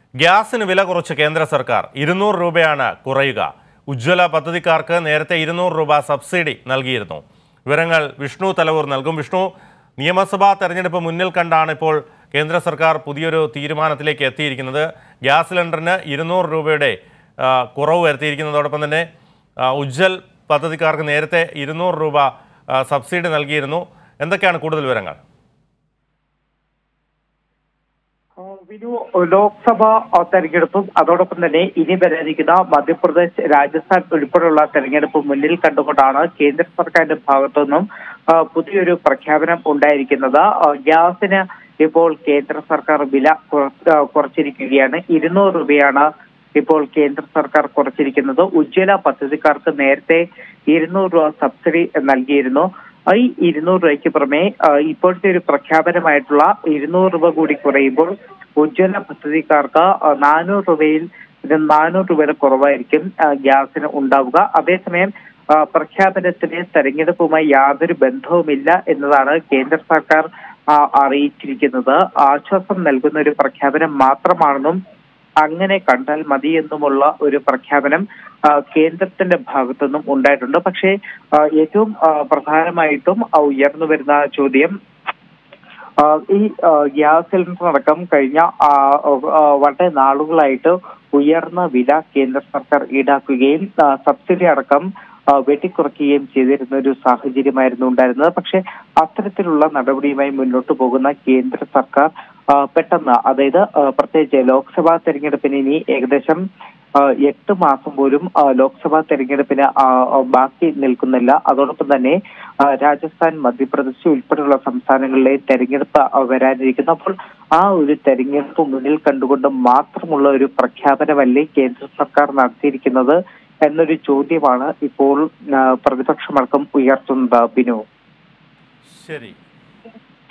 ഗ്യാസിന് വില കുറച്ച് കേന്ദ്ര സർക്കാർ ഇരുന്നൂറ് രൂപയാണ് കുറയുക ഉജ്ജ്വല പദ്ധതിക്കാർക്ക് നേരത്തെ ഇരുന്നൂറ് രൂപ സബ്സിഡി നൽകിയിരുന്നു വിവരങ്ങൾ വിഷ്ണു തലവൂർ നൽകും വിഷ്ണു നിയമസഭാ തെരഞ്ഞെടുപ്പ് മുന്നിൽ കണ്ടാണ് ഇപ്പോൾ കേന്ദ്ര സർക്കാർ പുതിയൊരു തീരുമാനത്തിലേക്ക് എത്തിയിരിക്കുന്നത് ഗ്യാസ് സിലിണ്ടറിന് ഇരുന്നൂറ് രൂപയുടെ ആ, കുറവ് വരുത്തിയിരിക്കുന്നതോടൊപ്പം തന്നെ ആ, ഉജ്ജ്വൽ പദ്ധതിക്കാർക്ക് നേരത്തെ ഇരുന്നൂറ് രൂപ ആ, സബ്സിഡി നൽകിയിരുന്നു എന്തൊക്കെയാണ് കൂടുതൽ വിവരങ്ങൾ ആ, വിനു ലോക്സഭാ ആ, തെരഞ്ഞെടുപ്പും അതോടൊപ്പം തന്നെ ഇനി വരാനിരിക്കുന്ന മധ്യപ്രദേശ് രാജസ്ഥാൻ ഉൾപ്പെടെയുള്ള തെരഞ്ഞെടുപ്പ് മുന്നിൽ കണ്ടുകൊണ്ടാണ് കേന്ദ്ര സർക്കാരിന്റെ ഭാഗത്തു നിന്നും ആ, പുതിയൊരു പ്രഖ്യാപനം ഉണ്ടായിരിക്കുന്നത് ആ, ഗ്യാസിന് ഇപ്പോൾ കേന്ദ്ര സർക്കാർ വില കുറ- ആ, കുറച്ചിരിക്കുകയാണ് ഇരുന്നൂറ് രൂപയാണ് ഇപ്പോൾ കേന്ദ്ര സർക്കാർ കുറച്ചിരിക്കുന്നത് ഉജ്ജ്വല പദ്ധതിക്കാർക്ക് നേരത്തെ ഇരുന്നൂറ് രൂപ സബ്സിഡി നൽകിയിരുന്നു ഈ ഇരുന്നൂറ് രൂപയ്ക്ക് പുറമെ ആ, ഇപ്പോഴത്തെ ഒരു പ്രഖ്യാപനമായിട്ടുള്ള ഇരുന്നൂറ് രൂപ കൂടി കുറയുമ്പോൾ ഉജ്ജ്വല പദ്ധതിക്കാർക്ക് ആ, നാനൂറ് രൂപയിൽ ഇത് നാനൂറ് രൂപയുടെ കുറവായിരിക്കും ആ, ഗ്യാസിന് ഉണ്ടാവുക അതേസമയം ആ, പ്രഖ്യാപനത്തിന് തെരഞ്ഞെടുപ്പുമായി യാതൊരു ബന്ധവുമില്ല എന്നതാണ് കേന്ദ്ര സർക്കാർ ആ, അറിയിച്ചിരിക്കുന്നത് ആശ്വാസം നൽകുന്ന ഒരു പ്രഖ്യാപനം മാത്രമാണെന്നും അങ്ങനെ കണ്ടാൽ മതി എന്നുമുള്ള ഒരു പ്രഖ്യാപനം ആ, കേന്ദ്രത്തിന്റെ ഭാഗത്തുനിന്നും ഉണ്ടായിട്ടുണ്ട് പക്ഷേ ആ, ഏറ്റവും ആ, പ്രധാനമായിട്ടും ആ, ഉയർന്നു വരുന്ന ചോദ്യം ആ, ഈ ആ, ഗ്യാസ് സിലിണ്ടർ അടക്കം കഴിഞ്ഞ ആ, ആ, വളരെ നാളുകളായിട്ട് ഉയർന്ന വില കേന്ദ്ര സർക്കാർ ഈടാക്കുകയും ആ, സബ്സിഡി അടക്കം ആ, വെട്ടിക്കുറയ്ക്കുകയും ചെയ്തിരുന്ന ഒരു സാഹചര്യമായിരുന്നു ഉണ്ടായിരുന്നത് പക്ഷേ അത്തരത്തിലുള്ള നടപടിയുമായി മുന്നോട്ട് പോകുന്ന കേന്ദ്ര സർക്കാർ ആ, പെട്ടെന്ന് അതായത് ആ, പ്രത്യേകിച്ച് ലോക്സഭാ തെരഞ്ഞെടുപ്പിന് ഇനി ഏകദേശം ആ, എട്ട് മാസം പോലും ആ, ലോക്സഭാ തെരഞ്ഞെടുപ്പിന് ആ, ആ, ബാക്കി നിൽക്കുന്നില്ല അതോടൊപ്പം തന്നെ ആ, രാജസ്ഥാൻ മധ്യപ്രദേശ് ഉൾപ്പെടെയുള്ള സംസ്ഥാനങ്ങളിലെ തെരഞ്ഞെടുപ്പ് ആ, വരാനിരിക്കുന്നു അപ്പോൾ ആ ഒരു തെരഞ്ഞെടുപ്പ് മുന്നിൽ കണ്ടുകൊണ്ട് മാത്രമുള്ള ഒരു പ്രഖ്യാപനമല്ലേ കേന്ദ്ര സർക്കാർ നടത്തിയിരിക്കുന്നത് എന്നൊരു ചോദ്യമാണ് ഇപ്പോൾ ആ, പ്രതിപക്ഷമടക്കം ഉയർത്തുന്നത് ബിനു ശരി